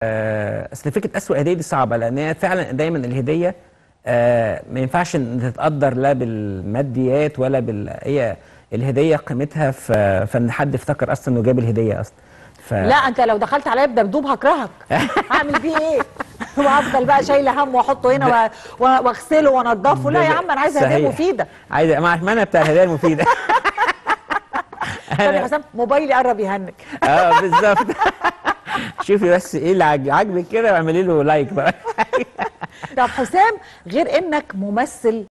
آه، اصل فكره اسوء هديه دي صعبه لان هي فعلا دايما الهديه آه، ما ينفعش ان تتقدر لا بالماديات ولا بال هي الهديه قيمتها في في ان حد افتكر اصلا انه جاب الهديه اصلا ف... لا انت لو دخلت عليا بدبدوب هكرهك هعمل بيه ايه وافضل بقى شايله هم واحطه هنا و- و- واغسله وانضفه لا يا عم انا عايزه هديه صحيح. مفيده عايزه مع ما انا بتاع الهدايا المفيده طب يا حسام موبايلي قرب يهنج اه بالظبط شوفي بس ايه اللي عاج- عاجبك كده واعملي له لايك بقى طب حسام غير انك ممثل